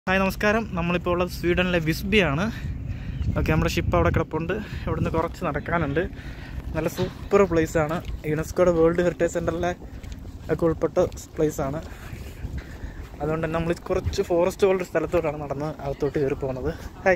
Hi നമസ്കാരം നമ്മളിപ്പോൾ ഉള്ളത് സ്വീഡനിലെ വിസ്ബിയാണ് ഓക്കെ നമ്മുടെ ഷിപ്പ് അവിടെ കിടപ്പുണ്ട് ഇവിടുന്ന് കുറച്ച് നടക്കാനുണ്ട് നല്ല സൂപ്പർ ആണ് യുനെസ്കോയുടെ വേൾഡ് ഹെറിറ്റേജ് സെൻറ്ററിലെ ഒക്കെ ഉൾപ്പെട്ട പ്ലേസാണ് അതുകൊണ്ട് തന്നെ നമ്മൾ കുറച്ച് ഫോറസ്റ്റ് പോലുള്ള സ്ഥലത്തോട്ടാണ് നടന്ന് അകത്തോട്ട് കയറി പോകുന്നത് ഹായ്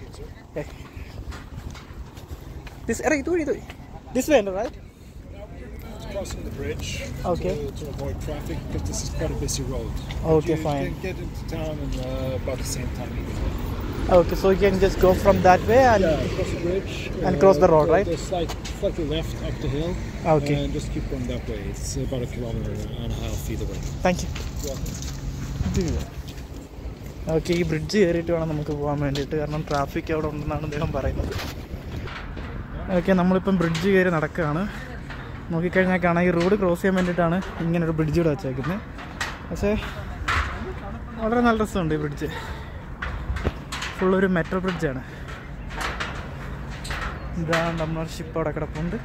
ദിസ് എറ ഇത് ഇത് ദിസ് വേണ്ട right crossing the bridge Okay. to, to avoid traffic because this is quite a busy road. Okay, you fine. can get into town in uh, about the same time either way. Okay so you can just go from that way and Yeah, cross the bridge And cross the road, go- right? go slight, slightly left up the hill. Okay. And just keep going that way. It's about a kilometer and a half either way. Thank you okay ഈ bridge കയറിയിട്ട് വേണം നമുക്ക് പോകാൻ വേണ്ടിയിട്ട് കാരണം traffic അവിടെ ഉണ്ടെന്നാണ് അദ്ദേഹം പറയുന്നത് ഓക്കെ നമ്മളിപ്പം ബ്രിഡ്ജ് കയറി നടക്കുകയാണ് നോക്കിക്കഴിഞ്ഞാൽ കാണാം ഈ റോഡ് ക്രോസ് ചെയ്യാൻ വേണ്ടിയിട്ടാണ് ഇങ്ങനൊരു ബ്രിഡ്ജ് ഇവിടെ വെച്ചേക്കുന്നത് പക്ഷേ വളരെ നല്ല രസമുണ്ട് ഈ ബ്രിഡ്ജ് ഫുള്ളൊരു മെറ്റൽ ബ്രിഡ്ജാണ് ഇതാ നമ്മുടെ ഷിപ്പ് അവിടെ കിടപ്പുണ്ട്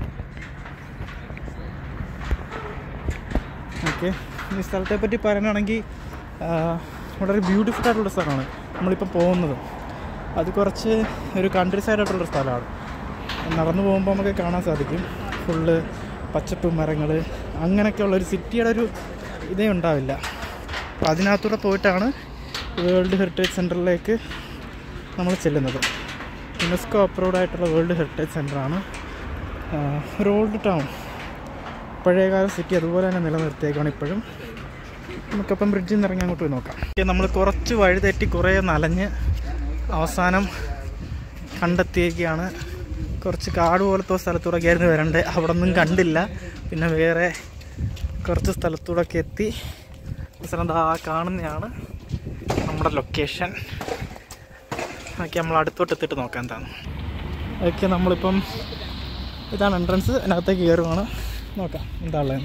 ഓക്കെ ഈ സ്ഥലത്തെ പറ്റി പറയാനാണെങ്കിൽ വളരെ ബ്യൂട്ടിഫുൾ ആയിട്ടുള്ള സ്ഥലമാണ് നമ്മളിപ്പോൾ പോകുന്നത് അത് കുറച്ച് ഒരു കൺട്രി സൈഡ് ആയിട്ടുള്ള സ്ഥലമാണ് നടന്നു പോകുമ്പോൾ നമുക്ക് കാണാൻ സാധിക്കും ഫുള്ള് പച്ചപ്പ് മരങ്ങൾ അങ്ങനെയൊക്കെയുള്ള ഒരു സിറ്റിയുടെ ഒരു ഇതേ ഉണ്ടാവില്ല അപ്പോൾ അതിനകത്തൂടെ പോയിട്ടാണ് വേൾഡ് ഹെറിറ്റേജ് സെൻറ്ററിലേക്ക് നമ്മൾ ചെല്ലുന്നത് യുനെസ്കോ അപ്രൂവ്ഡ് ആയിട്ടുള്ള വേൾഡ് ഹെറിറ്റേജ് സെൻറ്ററാണ് ഒരു ഓൾഡ് ടൗൺ പഴയകാല സിറ്റി അതുപോലെ തന്നെ നിലനിർത്തിയേക്കാണ് ഇപ്പോഴും നമുക്കപ്പം ബ്രിഡ്ജിൽ നിന്ന് ഇറങ്ങി അങ്ങോട്ട് പോയി നോക്കാം ഓക്കെ നമ്മൾ കുറച്ച് വഴി തെറ്റി കുറേ നലഞ്ഞ് അവസാനം കണ്ടെത്തിയേക്കാണ് കുറച്ച് കാട് പോലത്തെ സ്ഥലത്തൂടെ കയറി വരണ്ടേ അവിടെ ഒന്നും കണ്ടില്ല പിന്നെ വേറെ കുറച്ച് സ്ഥലത്തൂടെ ഒക്കെ എത്തി അവസാനം ദാ കാണുന്നതാണ് നമ്മുടെ ലൊക്കേഷൻ ഓക്കെ നമ്മൾ അടുത്തോട്ട് എത്തിയിട്ട് നോക്കാം എന്താണ് ഓക്കെ നമ്മളിപ്പം ഇതാണ് എൻട്രൻസ് അതിനകത്തേക്ക് കയറുവാണ് നോക്കാം എന്താ ഉള്ളതെന്ന്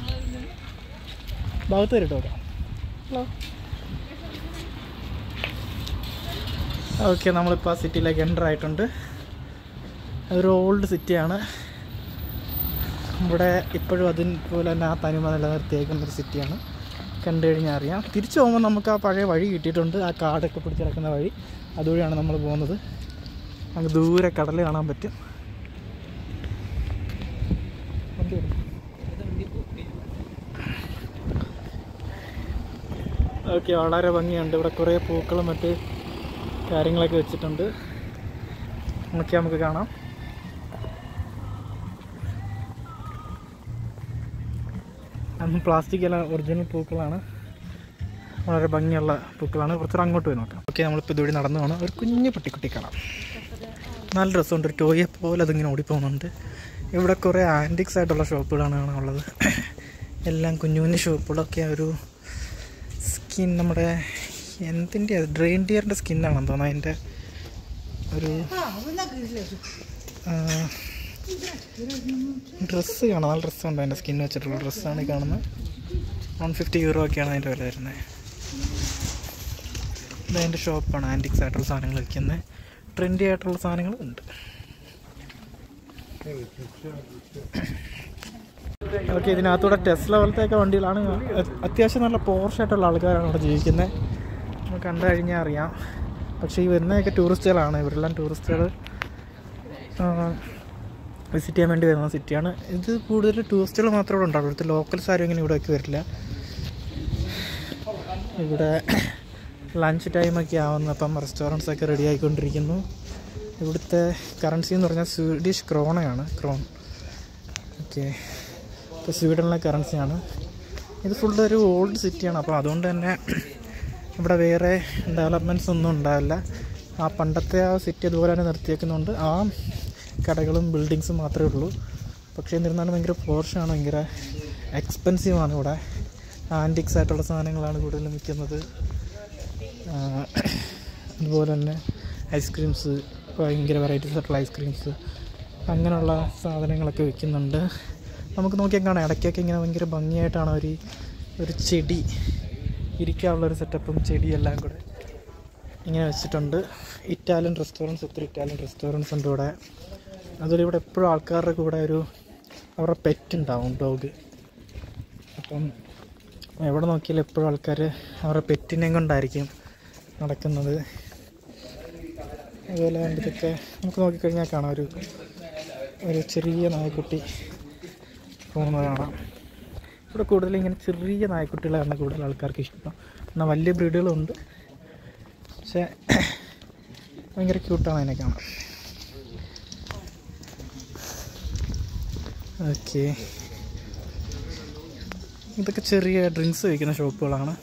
ഭാഗത്ത് കയറിയിട്ട് നോക്കാം ഹലോ ഓക്കെ നമ്മളിപ്പോൾ ആ സിറ്റിയിലേക്ക് എൻ്റർ ആയിട്ടുണ്ട് അതൊരു ഓൾഡ് സിറ്റിയാണ് ഇവിടെ ഇപ്പോഴും അതിപോലെ തന്നെ ആ തനിമ നിലനിർത്തിയേക്കുന്ന ഒരു സിറ്റിയാണ് കണ്ടു കഴിഞ്ഞാൽ അറിയാം തിരിച്ചു പോകുമ്പോൾ നമുക്ക് ആ പഴയ വഴി കിട്ടിയിട്ടുണ്ട് ആ കാടൊക്കെ പിടിച്ച് കിടക്കുന്ന വഴി അതുവഴിയാണ് നമ്മൾ പോകുന്നത് നമുക്ക് ദൂരെ കടൽ കാണാൻ പറ്റും വണ്ടി എടുക്ക്. ഓക്കെ വളരെ ഭംഗിയുണ്ട് ഇവിടെ കുറേ പൂക്കളും മറ്റ് കാര്യങ്ങളൊക്കെ വെച്ചിട്ടുണ്ട് നോക്കി നമുക്ക് കാണാം അന്ന് പ്ലാസ്റ്റിക് അല്ല ഒറിജിനൽ പൂക്കളാണ് വളരെ ഭംഗിയുള്ള പൂക്കളാണ് കുറച്ചുകൂടെ അങ്ങോട്ട് പോയി നോക്കാം ഓക്കെ നമ്മളിപ്പോൾ ഇതുവഴി നടന്നു പോകണം ഒരു കുഞ്ഞു പട്ടിക്കുട്ടി കാണാം നല്ല രസമുണ്ട് ഒരു ടോയെ പോലെ അതിങ്ങനെ ഓടിപ്പോകുന്നുണ്ട് ഇവിടെ കുറേ ആൻറ്റിക്സ് ആയിട്ടുള്ള ഷോപ്പുകളാണ് ഉള്ളത് എല്ലാം കുഞ്ഞു കുഞ്ഞു ഷോപ്പുകളൊക്കെ ഒരു സ്കിൻ നമ്മുടെ എന്തിൻ്റെ ഡ്രെയിൻ ഡിയറിൻ്റെ സ്കിന്നാണെന്ന് തോന്നുന്നു അതിൻ്റെ ഒരു ഡ്രസ്സ് കാണാം നല്ല ഡ്രസ്സുണ്ട് അതിൻ്റെ സ്കിൻ വെച്ചിട്ടുള്ള ഡ്രസ്സാണ് ഈ കാണുന്നത് വൺ ഫിഫ്റ്റി യൂറോ ഒക്കെയാണ് അതിൻ്റെ വില വരുന്നത് ഇത് അതിൻ്റെ ഷോപ്പാണ് ആൻറ്റിക്സ് ആയിട്ടുള്ള സാധനങ്ങൾ വിൽക്കുന്നത് ട്രെൻഡി ആയിട്ടുള്ള സാധനങ്ങളും ഉണ്ട് ഓക്കെ ഇതിനകത്തൂടെ ടെസ്ല പോലത്തെയൊക്കെ വണ്ടികളാണ് അത് അത്യാവശ്യം നല്ല പോർഷായിട്ടുള്ള ആൾക്കാരാണ് ഇവിടെ ജീവിക്കുന്നത് നമുക്ക് കണ്ടു കഴിഞ്ഞാൽ അറിയാം പക്ഷേ ഈ വരുന്നതൊക്കെ ടൂറിസ്റ്റുകളാണ് ഇവരെല്ലാം ടൂറിസ്റ്റുകൾ വിസിറ്റ് ചെയ്യാൻ വേണ്ടി വരുന്ന സിറ്റിയാണ് ഇത് കൂടുതൽ ടൂറിസ്റ്റുകൾ മാത്രമേ ഇവിടെ ഉണ്ടാവുള്ളൂ ഇവിടുത്തെ ലോക്കൽസ് ആരും ഇങ്ങനെ ഇവിടേക്ക് വരില്ല ഇവിടെ ലഞ്ച് ടൈമൊക്കെ ആവുന്നപ്പം റെസ്റ്റോറൻറ്റ്സ് ഒക്കെ റെഡി ആയിക്കൊണ്ടിരിക്കുന്നു ഇവിടുത്തെ കറൻസി എന്ന് പറഞ്ഞാൽ സ്വീഡിഷ് ക്രോണയാണ് ക്രോൺ ഓക്കെ ഇപ്പോൾ സ്വീഡനിലെ കറൻസിയാണ് ഇത് ഫുൾ ഒരു ഓൾഡ് സിറ്റിയാണ് അപ്പോൾ അതുകൊണ്ട് തന്നെ ഇവിടെ വേറെ ഡെവലപ്മെൻറ്റ്സ് ഒന്നും ഉണ്ടാവില്ല ആ പണ്ടത്തെ ആ സിറ്റി അതുപോലെ തന്നെ നിർത്തിയേക്കുന്നുണ്ട് ആ കടകളും ബിൽഡിങ്സും മാത്രമേ ഉള്ളൂ പക്ഷേ എന്നിരുന്നാലും ഭയങ്കര പോർഷാണ് ഭയങ്കര എക്സ്പെൻസീവ് ആണ് ഇവിടെ ആൻറ്റിക്സ് ആയിട്ടുള്ള സാധനങ്ങളാണ് കൂടുതലും വിൽക്കുന്നത് ആ, അതുപോലെ തന്നെ ഐസ്ക്രീംസ് ഭയങ്കര വെറൈറ്റീസ് ആയിട്ടുള്ള ഐസ്ക്രീംസ് അങ്ങനെയുള്ള സാധനങ്ങളൊക്കെ വിൽക്കുന്നുണ്ട് നമുക്ക് നോക്കിയാൽ കാണാം ഇടയ്ക്കൊക്കെ ഇങ്ങനെ ഭയങ്കര ഭംഗിയായിട്ടാണ് ഒരു ഒരു ചെടി ഇരിക്കാനുള്ളൊരു സെറ്റപ്പും ചെടിയെല്ലാം കൂടെ ഇങ്ങനെ വെച്ചിട്ടുണ്ട് ഇറ്റാലിയൻ റെസ്റ്റോറൻറ്റ്സ് ഒത്തിരി ഇറ്റാലിയൻ റെസ്റ്റോറൻറ്റ്സ് ഉണ്ട് ഇവിടെ അതുപോലെ ഇവിടെ എപ്പോഴും ആൾക്കാരുടെ കൂടെ ഒരു അവരുടെ പെറ്റ് ഉണ്ടാവും ഡോഗ് അപ്പം എവിടെ നോക്കിയാലും എപ്പോഴും ആൾക്കാർ അവരുടെ പെറ്റിനെയും കൊണ്ടായിരിക്കും നടക്കുന്നത് അതുപോലെ ഇതൊക്കെ നമുക്ക് നോക്കിക്കഴിഞ്ഞാൽ കാണാം ഒരു ഒരു ചെറിയ നായ്ക്കുട്ടി പോകുന്നത് കാണാം ഇവിടെ കൂടുതൽ ഇങ്ങനെ ചെറിയ നായ്ക്കുട്ടികളാണ് കൂടുതൽ ആൾക്കാർക്ക് ഇഷ്ടം എന്നാൽ വലിയ ബ്രീഡുകളും ഉണ്ട് പക്ഷേ ഭയങ്കര ക്യൂട്ടാണ് അതിനെ കാണാൻ ഓക്കെ ഇതൊക്കെ ചെറിയ ഡ്രിങ്ക്സ് വയ്ക്കുന്ന ഷോപ്പുകളാണ്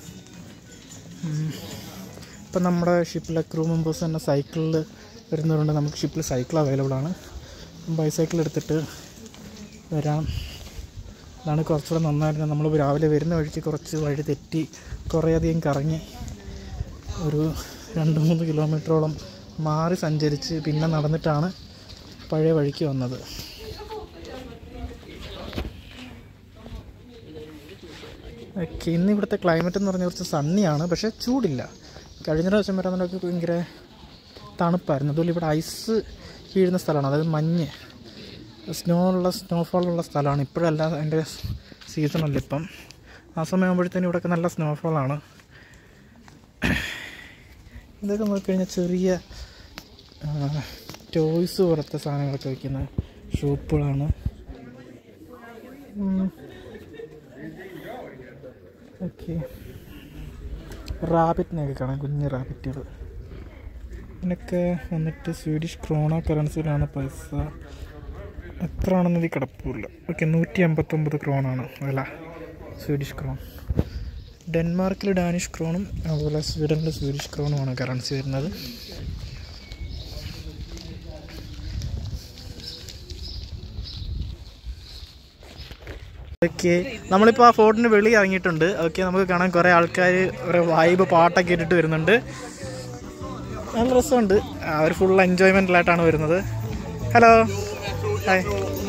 ഇപ്പം നമ്മുടെ ഷിപ്പിലെ ക്രൂ മെമ്പേഴ്സ് തന്നെ സൈക്കിളിൽ വരുന്നതുകൊണ്ട് നമുക്ക് ഷിപ്പിൽ സൈക്കിൾ അവൈലബിൾ ആണ് ബൈസൈക്കിൾ എടുത്തിട്ട് വരാം അതാണ് കുറച്ചുകൂടെ നന്നായിരുന്നു നമ്മൾ രാവിലെ വരുന്ന വഴിക്ക് കുറച്ച് വഴി തെറ്റി കുറേയധികം കറങ്ങി ഒരു രണ്ട് മൂന്ന് കിലോമീറ്ററോളം മാറി സഞ്ചരിച്ച് പിന്നെ നടന്നിട്ടാണ് പഴയ വഴിക്ക് വന്നത് ഓക്കെ ഇന്ന് ഇവിടുത്തെ ക്ലൈമറ്റ് എന്ന് പറഞ്ഞാൽ കുറച്ച് സണ്ണിയാണ് പക്ഷേ ചൂടില്ല കഴിഞ്ഞ പ്രാവശ്യം വരാനൊക്കെ ഭയങ്കര തണുപ്പായിരുന്നു അതുപോലെ ഇവിടെ ഐസ് വീഴുന്ന സ്ഥലമാണ് അതായത് മഞ്ഞ് സ്നോ ഉള്ള സ്നോഫോൾ ഉള്ള സ്ഥലമാണ് ഇപ്പോഴല്ല അതിൻ്റെ സീസണല്ല ഇപ്പം ആ സമയമാകുമ്പോഴത്തേനും ഇവിടെയൊക്കെ നല്ല സ്നോഫോളാണ് ഇതൊക്കെ നോക്കിക്കഴിഞ്ഞാൽ ചെറിയ ടോയ്സ് പോലത്തെ സാധനങ്ങളൊക്കെ വയ്ക്കുന്ന ഷോപ്പുകളാണ് ഓക്കെ റാബിറ്റിനെയൊക്കെ കാണാം കുഞ്ഞ് റാബിറ്റുകൾ ഇതിനൊക്കെ വന്നിട്ട് സ്വീഡിഷ് ക്രോണ കറൻസിയിലാണ് പൈസ എത്ര ആണെന്ന് ഇത് കിടപ്പില്ല ഓക്കെ നൂറ്റി അമ്പത്തൊമ്പത് ക്രോണാണ് വില സ്വീഡിഷ് ക്രോൺ ഡെൻമാർക്കിൽ ഡാനിഷ് ക്രോണും അതുപോലെ സ്വീഡനിൽ സ്വീഡിഷ് ക്രോണുമാണ് കറൻസി വരുന്നത് ഓക്കെ നമ്മളിപ്പോൾ ആ ഫോർട്ടിന് വെളി ഇറങ്ങിയിട്ടുണ്ട് ഓക്കെ നമുക്ക് കാണാൻ കുറേ ആൾക്കാർ ഒരു വൈബ് പാട്ടൊക്കെ ഇട്ടിട്ട് വരുന്നുണ്ട് നല്ല രസമുണ്ട് അവർ ഫുൾ എൻജോയ്മെൻറ്റിലായിട്ടാണ് വരുന്നത് ഹലോ ഹായ്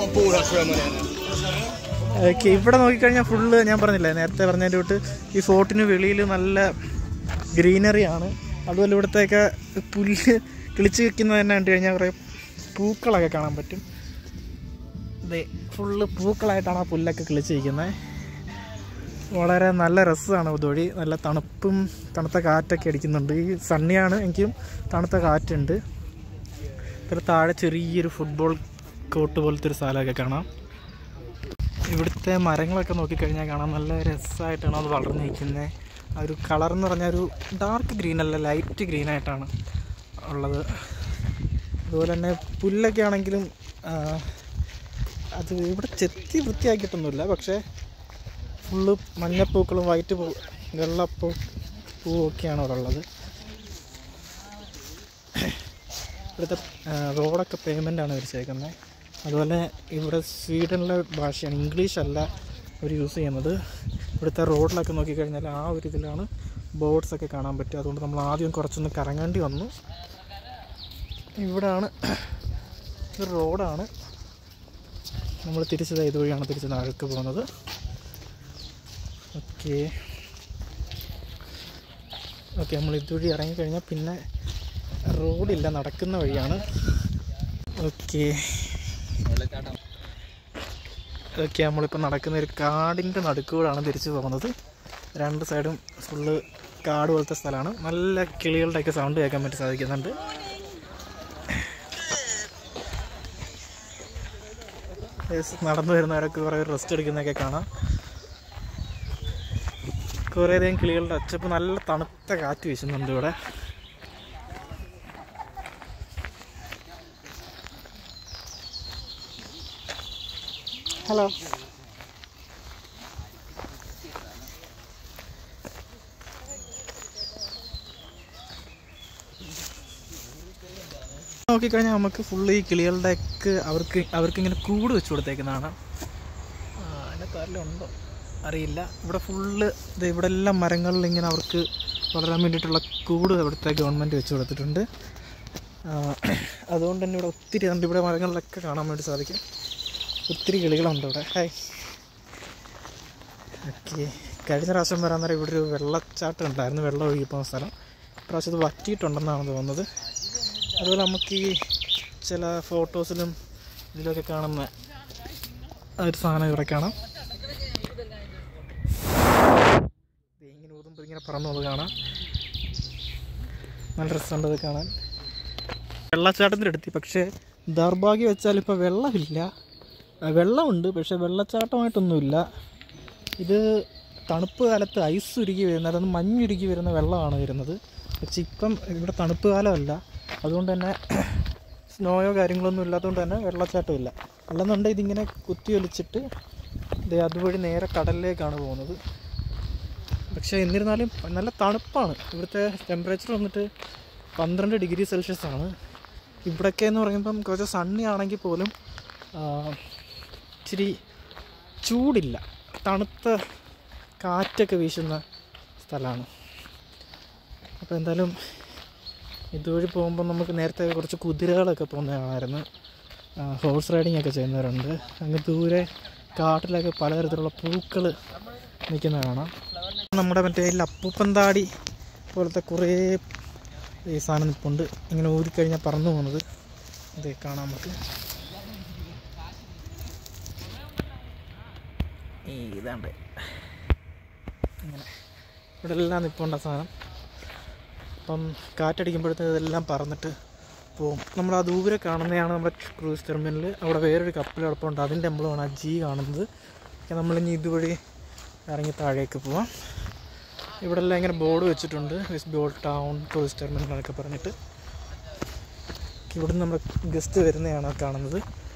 ഓക്കെ ഇവിടെ നോക്കിക്കഴിഞ്ഞാൽ ഫുള്ള് ഞാൻ പറഞ്ഞില്ലേ നേരത്തെ പറഞ്ഞതിൻ്റെ തൊട്ട് ഈ ഫോർട്ടിന് വെളിയിൽ നല്ല ഗ്രീനറിയാണ് അതുപോലെ ഇവിടത്തെയൊക്കെ പുല്ല് കിളിച്ച് വെക്കുന്നത് തന്നെ കണ്ടു കഴിഞ്ഞാൽ കുറേ പൂക്കളൊക്കെ കാണാൻ പറ്റും ഇതേ ഫുള്ള് പൂക്കളായിട്ടാണ് ആ പുല്ലൊക്കെ കിളിച്ചിരിക്കുന്നത് വളരെ നല്ല രസമാണ് ഇതുവഴി നല്ല തണുപ്പും തണുത്ത കാറ്റൊക്കെ അടിക്കുന്നുണ്ട് ഈ സണ്ണിയാണ് എങ്കിലും തണുത്ത കാറ്റുണ്ട് പിന്നെ താഴെ ചെറിയൊരു ഫുട്ബോൾ കോർട്ട് പോലത്തെ ഒരു സ്ഥലമൊക്കെ കാണാം ഇവിടുത്തെ മരങ്ങളൊക്കെ നോക്കിക്കഴിഞ്ഞാൽ കാണാം നല്ല രസമായിട്ടാണ് അത് വളർന്നു നിൽക്കുന്നത് ആ ഒരു കളർ എന്ന് പറഞ്ഞാൽ ഒരു ഡാർക്ക് ഗ്രീൻ അല്ല ലൈറ്റ് ഗ്രീൻ ആയിട്ടാണ് ഉള്ളത് അതുപോലെ തന്നെ പുല്ലൊക്കെ ആണെങ്കിലും ആ, അത് ഇവിടെ ചെത്തി വൃത്തിയാക്കിയിട്ടൊന്നുമില്ല പക്ഷേ ഫുള്ള് മഞ്ഞപ്പൂക്കളും വൈറ്റ് പൂ വെള്ളപ്പൂ പൂവൊക്കെയാണ് അവിടെ ഉള്ളത് ഇവിടുത്തെ ആ, റോഡൊക്കെ പേയ്മെൻ്റാണ് വരച്ചേക്കുന്നത് അതുപോലെ ഇവിടെ സ്വീഡനിലെ ഭാഷയാണ് ഇംഗ്ലീഷ് അല്ല അവർ യൂസ് ചെയ്യുന്നത് ഇവിടുത്തെ റോഡിലൊക്കെ നോക്കിക്കഴിഞ്ഞാൽ ആ ഒരു ഇതിലാണ് ബോർഡ്സ് ഒക്കെ കാണാൻ പറ്റുക അതുകൊണ്ട് നമ്മൾ ആദ്യം കുറച്ചൊന്ന് കറങ്ങേണ്ടി വന്നു ഇവിടാണ് ഇത് റോഡാണ് നമ്മൾ തിരിച്ചത് ഇതുവഴിയാണ് തിരിച്ച് താഴേക്ക് പോകുന്നത് ഓക്കെ ഓക്കെ നമ്മൾ ഇതുവഴി ഇറങ്ങിക്കഴിഞ്ഞാൽ പിന്നെ റോഡില്ല നടക്കുന്ന വഴിയാണ് ഓക്കെ ഓക്കെ നമ്മളിപ്പോൾ നടക്കുന്ന ഒരു കാടിൻ്റെ നടുക്കൂടാണ് തിരിച്ചു പോകുന്നത് രണ്ട് സൈഡും ഫുള്ള് കാട് പോലത്തെ സ്ഥലമാണ് നല്ല കിളികളുടെയൊക്കെ സൗണ്ട് കേൾക്കാൻ വേണ്ടി സാധിക്കുന്നുണ്ട് Yes, നടന്നു വരുന്നവരൊക്കെ കുറേ റെസ്റ്റ് എടുക്കുന്നതൊക്കെ കാണാം കുറേയധികം കിളികളുടെ ഒച്ചപ്പ് നല്ല തണുത്ത കാറ്റ് വീശുന്നുണ്ട് ഇവിടെ ഹലോ നോക്കിക്കഴിഞ്ഞാൽ നമുക്ക് ഫുള്ള് ഈ കിളികളുടെയൊക്കെ അവർക്ക് അവർക്ക് ഇങ്ങനെ കൂട് വെച്ച് കൊടുത്തേക്കുന്നതാണ് ആ, അതിൻ്റെ കാറിലുണ്ടോ അറിയില്ല ഇവിടെ ഫുള്ള് ഇത് ഇവിടെ എല്ലാം മരങ്ങളിൽ ഇങ്ങനെ അവർക്ക് വളരാൻ വേണ്ടിയിട്ടുള്ള കൂട് ഇവിടുത്തെ ഗവൺമെൻറ് വെച്ച് കൊടുത്തിട്ടുണ്ട് ആ, അതുകൊണ്ട് തന്നെ ഇവിടെ ഒത്തിരി ഉണ്ട് ഇവിടെ മരങ്ങളിലൊക്കെ കാണാൻ വേണ്ടി സാധിക്കും ഒത്തിരി കിളികളുണ്ട് ഇവിടെ ഹായ് ഓക്കെ കഴിഞ്ഞ പ്രാവശ്യം വരാൻ നേരം ഇവിടെ ഒരു വെള്ളച്ചാട്ടം ഉണ്ടായിരുന്നു വെള്ളം ഒഴുകി പോകുന്ന സ്ഥലം ഇപ്രാവശ്യം ഇത് വറ്റിയിട്ടുണ്ടെന്നാണ് തോന്നുന്നത് അതുപോലെ നമുക്ക് ഈ ചില ഫോട്ടോസിലും ഇതിലൊക്കെ കാണുന്ന ആ ഒരു സാധനം ഇവിടെ കാണാം ദേ ഇങ്ങനെ ഊതുമ്പോൾ ഇങ്ങനെ പറന്നത് കാണാം നല്ല രസമുണ്ട് അത് കാണാൻ വെള്ളച്ചാട്ടത്തിൻ്റെ അടുത്ത് പക്ഷേ ദൗർഭാഗ്യം വെച്ചാൽ ഇപ്പോൾ വെള്ളമില്ല ആ, വെള്ളമുണ്ട് പക്ഷേ വെള്ളച്ചാട്ടമായിട്ടൊന്നുമില്ല ഇത് തണുപ്പ് കാലത്ത് ഐസ് ഉരുകി വരുന്ന അതായത് മഞ്ഞുരുകി വരുന്ന വെള്ളമാണ് വരുന്നത് പക്ഷേ ഇപ്പം ഇവിടെ തണുപ്പ് കാലമല്ല അതുകൊണ്ട് തന്നെ സ്നോയോ കാര്യങ്ങളൊന്നും ഇല്ലാത്തതുകൊണ്ട് തന്നെ വെള്ളച്ചാട്ടമില്ല അല്ലെന്നുണ്ടെങ്കിൽ ഇതിങ്ങനെ കുത്തി ഒലിച്ചിട്ട് ദേ അതുവഴി നേരെ കടലിലേക്കാണ് പോകുന്നത് പക്ഷേ എന്നിരുന്നാലും നല്ല തണുപ്പാണ് ഇവിടുത്തെ ടെമ്പറേച്ചർ വന്നിട്ട് പന്ത്രണ്ട് ഡിഗ്രി സെൽഷ്യസ് ആണ് ഇവിടൊക്കെ എന്ന് പറയുമ്പം കുറച്ച് സണ്ണി ആണെങ്കിൽ പോലും ആ, ഇച്ചിരി ചൂടില്ല തണുത്ത കാറ്റൊക്കെ വീശുന്ന സ്ഥലമാണ് അപ്പോൾ എന്തായാലും ഇതുവഴി പോകുമ്പോൾ നമുക്ക് നേരത്തെ കുറച്ച് കുതിരകളൊക്കെ പോകുന്ന കാണാമായിരുന്നു ഹോഴ്സ് റൈഡിംഗ് ഒക്കെ ചെയ്യുന്നവരുണ്ട് അങ്ങ് ദൂരെ കാട്ടിലൊക്കെ പലതരത്തിലുള്ള പൂക്കൾ നിൽക്കുന്ന കാണാം നമ്മുടെ മറ്റേ ഈ അപ്പൂപ്പന്താടി പോലത്തെ കുറേ ഈ സാധനം നിൽപ്പുണ്ട് ഇങ്ങനെ ഊരിക്കഴിഞ്ഞാൽ പറന്നു പോകുന്നത് ഇത് കാണാം നമുക്ക് ഈ ഇതാണ്ട് ഇങ്ങനെ ഇവിടെ എല്ലാം നിൽപ്പുണ്ട് ആ സാധനം അപ്പം കാറ്റടിക്കുമ്പോഴത്തേക്ക് ഇതെല്ലാം പറന്നിട്ട് പോകും നമ്മൾ ആ ദൂരെ കാണുന്നതാണ് നമ്മുടെ ക്രൂസ് ടെർമിനൽ അവിടെ വേറൊരു കപ്പൽ കിടപ്പുണ്ട് അതിൻ്റെ എംബ്ലമാണ് ആ ജി കാണുന്നത് ഓക്കെ നമ്മളിനി ഇതുവഴി ഇറങ്ങി താഴേക്ക് പോവാം ഇവിടെ എല്ലാം ഇങ്ങനെ ബോർഡ് വെച്ചിട്ടുണ്ട് west ball town cruise terminal എന്നൊക്കെ പറഞ്ഞിട്ട് ഇവിടെ നമ്മുടെ ഗസ്റ്റ് വരുന്നതാണ് ആ കാണുന്നത്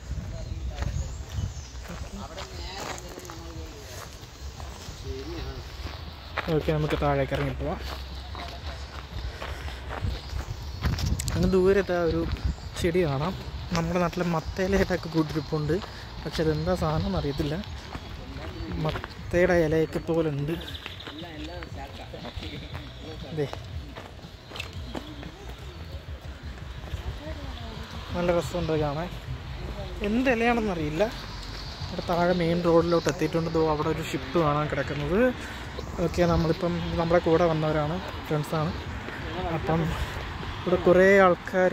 ഓക്കെ നമുക്ക് താഴേക്ക് ഇറങ്ങി പോവാം അങ്ങ് ദൂരത്തെ ഒരു ചെടി കാണാം നമ്മുടെ നാട്ടിലെ മത്തേലയായിട്ടൊക്കെ കൂട്ടിരിപ്പുണ്ട് പക്ഷെ അതെന്താ സാധനം എന്നറിയത്തില്ല മത്തയുടെ ഇലയൊക്കെ പോലെ ഉണ്ട് ദേ നല്ല രസമുണ്ട് കാണാൻ എന്ത് ഇലയാണെന്നറിയില്ല ഇവിടെ താഴെ മെയിൻ റോഡിലോട്ട് എത്തിയിട്ടുണ്ട് ദോ അവിടെ ഒരു ഷിപ്പ് കാണാൻ കിടക്കുന്നത് ഓക്കെ നമ്മളിപ്പം നമ്മുടെ കൂടെ വന്നവരാണ് ഫ്രണ്ട്സാണ് അപ്പം ഇവിടെ കുറേ ആൾക്കാർ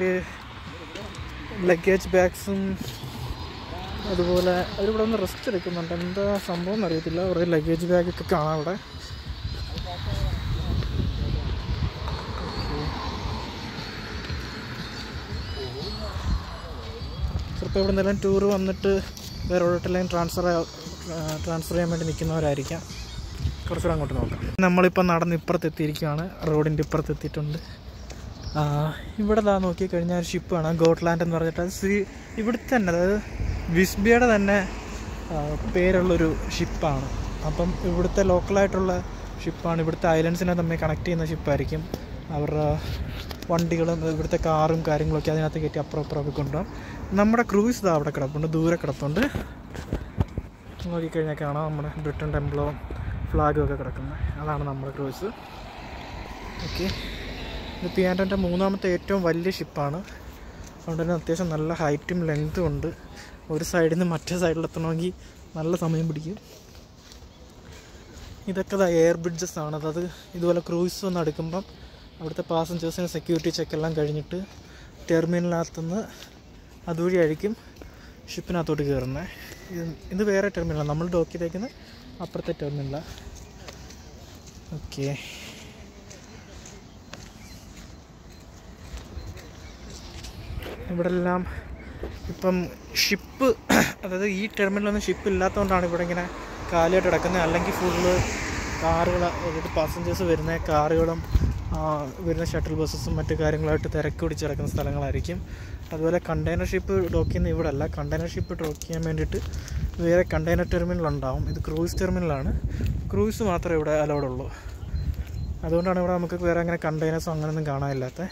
ലഗേജ് ബാഗ്സും അതുപോലെ അവരിവിടെ ഒന്ന് റെസ്റ്റ് എടുക്കുന്നുണ്ട് എന്താ സംഭവം എന്നറിയത്തില്ല കുറേ ലഗേജ് ബാഗൊക്കെ കാണാം അവിടെ ചിലപ്പോൾ ഇവിടെ നിന്നെല്ലാം ടൂർ വന്നിട്ട് വേറെ എവിടെയെല്ലാം ട്രാൻസ്ഫർ ട്രാൻസ്ഫർ ചെയ്യാൻ വേണ്ടി നിൽക്കുന്നവരായിരിക്കാം കുറച്ചുകൂടെ അങ്ങോട്ട് നോക്കാം നമ്മളിപ്പോൾ നടന്ന് ഇപ്പുറത്ത് എത്തിയിരിക്കുകയാണ് റോഡിൻ്റെ ഇപ്പുറത്ത് എത്തിയിട്ടുണ്ട് ആ, ഇവിടെ ദാ നോക്കി കഴിഞ്ഞാൽ ഒരു ഷിപ്പ് കാണാം ഗോട്ട്ലാൻഡ് എന്ന് പറഞ്ഞിട്ട് അത് ശ്രീ ഇവിടുത്തെ തന്നെ അതായത് വിസ്ബിയുടെ തന്നെ ആ, പേരുള്ളൊരു ഷിപ്പാണ് അപ്പം ഇവിടുത്തെ ലോക്കലായിട്ടുള്ള ഷിപ്പാണ് ഇവിടുത്തെ ഐലൻഡ്സിനെ തമ്മിൽ കണക്ട് ചെയ്യുന്ന ഷിപ്പായിരിക്കും അവരുടെ വണ്ടികളും ഇവിടുത്തെ കാറും കാര്യങ്ങളൊക്കെ അതിനകത്ത് കയറ്റി അപ്പുറം അപ്പുറമൊക്കെ കൊണ്ടുപോകാം നമ്മുടെ ക്രൂസ് ഇതാ അവിടെ കിടപ്പുണ്ട് ദൂരെ കിടപ്പുണ്ട് നോക്കിക്കഴിഞ്ഞാൽ കാണാം നമ്മുടെ ബ്രിട്ടൻ ടെമ്പിളോ ഫ്ലാഗും ഒക്കെ കിടക്കുന്നത് അതാണ് നമ്മുടെ ക്രൂസ് ഓക്കെ ഇത് പിയാൻറ്റോൻ്റെ മൂന്നാമത്തെ ഏറ്റവും വലിയ ഷിപ്പാണ് അതുകൊണ്ട് തന്നെ അത്യാവശ്യം നല്ല ഹൈറ്റും ലെങ്ത്തും ഉണ്ട് ഒരു സൈഡിൽ നിന്ന് മറ്റേ സൈഡിലെത്തണമെങ്കിൽ നല്ല സമയം പിടിക്കും ഇതൊക്കെ ദാ എയർ ബ്രിഡ്ജസ് ആണ് അതായത് ഇതുപോലെ ക്രൂസ് വന്ന് എടുക്കുമ്പം അവിടുത്തെ പാസഞ്ചേഴ്സിന് സെക്യൂരിറ്റി ചെക്കെല്ലാം കഴിഞ്ഞിട്ട് ടെർമിനലിനകത്തുനിന്ന് അതുവഴി ആയിരിക്കും ഷിപ്പിനകത്തോട്ട് കയറുന്നത് ഇത് ഇത് വേറെ ടെർമിനലാണ് നമ്മൾ ഡോക്ക് ചെയ്തേക്കുന്നത് അപ്പുറത്തെ ടെർമിനലാണ് ഓക്കെ ഇവിടെ എല്ലാം ഇപ്പം ഷിപ്പ് അതായത് ഈ ടെർമിനലൊന്നും ഷിപ്പ് ഇല്ലാത്തതുകൊണ്ടാണ് ഇവിടെ ഇങ്ങനെ കാലിയായിട്ട് കിടക്കുന്നത് അല്ലെങ്കിൽ ഫുള്ള് കാറുകൾ അതായത് പാസഞ്ചേഴ്സ് വരുന്ന കാറുകളും ആ, വരുന്ന ഷട്ടിൽ ബസ്സസും മറ്റു കാര്യങ്ങളായിട്ട് തിരക്ക് പിടിച്ച് കിടക്കുന്ന സ്ഥലങ്ങളായിരിക്കും അതുപോലെ കണ്ടെയ്നർ ഷിപ്പ് ഡോക്ക് ചെയ്യുന്ന ഇവിടെ അല്ല കണ്ടെയ്നർ ഷിപ്പ് ഡോക്ക് ചെയ്യാൻ വേണ്ടിയിട്ട് വേറെ കണ്ടെയ്നർ ടെർമിനൽ ഉണ്ടാവും ഇത് ക്രൂസ് ടെർമിനലാണ് ക്രൂസ് മാത്രമേ ഇവിടെ അലൗഡ് ഉള്ളൂ അതുകൊണ്ടാണ് ഇവിടെ നമുക്ക് വേറെ അങ്ങനെ കണ്ടെയ്നേഴ്സോ അങ്ങനെയൊന്നും കാണാനില്ലാത്തത്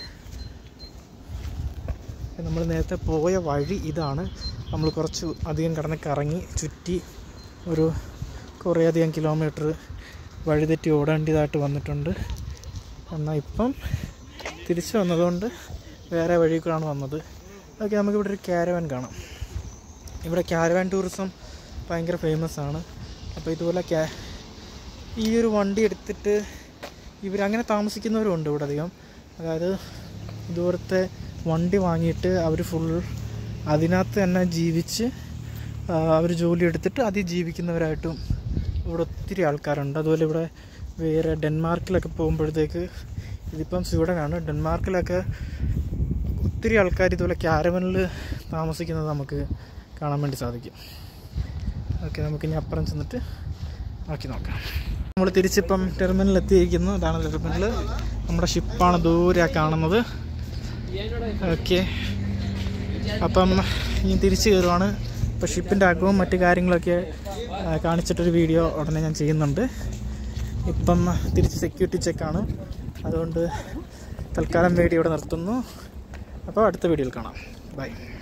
നമ്മൾ നേരത്തെ പോയ വഴി ഇതാണ് നമ്മൾ കുറച്ച് അധികം കടന്ന് കറങ്ങി ചുറ്റി ഒരു കുറേയധികം കിലോമീറ്റർ വഴിതെറ്റി ഓടേണ്ടതായിട്ട് വന്നിട്ടുണ്ട് എന്നാൽ ഇപ്പം തിരിച്ചു വന്നതുകൊണ്ട് വേറെ വഴി കൂടാണ് വന്നത് ഓക്കെ നമുക്കിവിടെ ഒരു ക്യാരവാൻ കാണാം ഇവിടെ ക്യാരവാൻ ടൂറിസം ഭയങ്കര ഫേമസ് ആണ് അപ്പോൾ ഇതുപോലെ ക്യാ ഈ ഒരു വണ്ടി എടുത്തിട്ട് ഇവരങ്ങനെ താമസിക്കുന്നവരുണ്ട് ഇവിടെ അധികം അതായത് ഇതുപോലത്തെ വണ്ടി വാങ്ങിയിട്ട് അവർ ഫുൾ അതിനകത്ത് തന്നെ ജീവിച്ച് അവർ ജോലി എടുത്തിട്ട് അതിൽ ജീവിക്കുന്നവരായിട്ടും ഇവിടെ ഒത്തിരി ആൾക്കാരുണ്ട് അതുപോലെ ഇവിടെ വേറെ ഡെൻമാർക്കിലൊക്കെ പോകുമ്പോഴത്തേക്ക് ഇതിപ്പം സ്വീഡനാണ് ഡെൻമാർക്കിലൊക്കെ ഒത്തിരി ആൾക്കാർ ഇതുപോലെ ക്യാരവനിൽ താമസിക്കുന്നത് നമുക്ക് കാണാൻ വേണ്ടി സാധിക്കും ഓക്കെ നമുക്ക് ഇനി അപ്പുറം ചെന്നിട്ട് ബാക്കി നോക്കാം നമ്മൾ തിരിച്ചിപ്പം ടെർമിനൽ എത്തിയിരിക്കുന്നു ഇതാണ് ടെർമിനൽ നമ്മുടെ ഷിപ്പാണ് ദൂരെ കാണുന്നത് ഓക്കെ അപ്പം ഇനി തിരിച്ച് കയറുവാണ് ഇപ്പോൾ ഷിപ്പിൻ്റെ അകവും മറ്റു കാര്യങ്ങളൊക്കെ ആ, കാണിച്ചിട്ടൊരു വീഡിയോ ഉടനെ ഞാൻ ചെയ്യുന്നുണ്ട് ഇപ്പം തിരിച്ച് സെക്യൂരിറ്റി ചെക്കാണ് അതുകൊണ്ട് തൽക്കാലം വീഡിയോ ഇവിടെ നിർത്തുന്നു അപ്പോൾ അടുത്ത വീഡിയോയിൽ കാണാം ബൈ